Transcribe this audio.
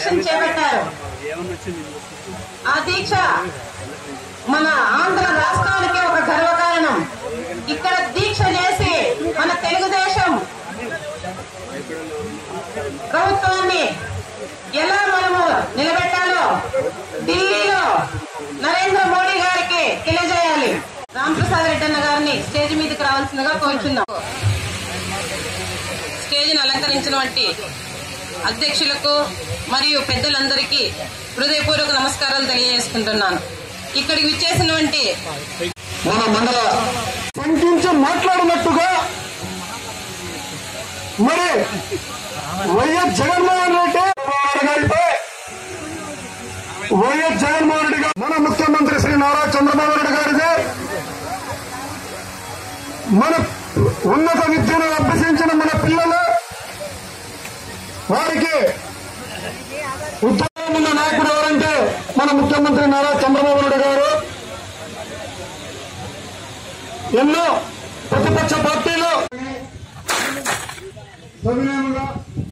దీక్షను చేపట్టారు ఆ దీక్ష మన ఆంధ్ర రాష్ట్రానికి ఒక గర్వకారణం ఇక్కడ దీక్ష చేసి మన తెలుగుదేశం ప్రభుత్వాన్ని ఎలా మనము నిలబెట్టాలో ఢిల్లీలో నరేంద్ర మోడీ గారికి తెలియజేయాలి రామప్రసాద్ రెడ్డి అన్న గారిని స్టేజ్ మీదకి రావాల్సిందిగా కోరుచున్నాం స్టేజ్ను అలంకరించినటువంటి అధ్యక్షులకు మరియు పెద్దలందరికీ హృదయపూర్వక నమస్కారాలు తెలియజేసుకుంటున్నాను ఇక్కడికి విచ్చేసినటువంటి మన మండల శంకించి మాట్లాడినట్టుగా మరి వైఎస్ జగన్మోహన్ రెడ్డి గారిపై వైఎస్ జగన్మోహన్ రెడ్డి గారు మన ముఖ్యమంత్రి శ్రీ నారా చంద్రబాబు నాయుడు గారిదే మన ఉన్నత విద్యను అభ్యసించిన మన పిల్లలు వారికి ఉద్యోగం ఉన్న నాయకుడు ఎవరంటే మన ముఖ్యమంత్రి నారా చంద్రబాబు నాయుడు గారు ఎన్నో ప్రతిపక్ష పార్టీలు సవినయంగా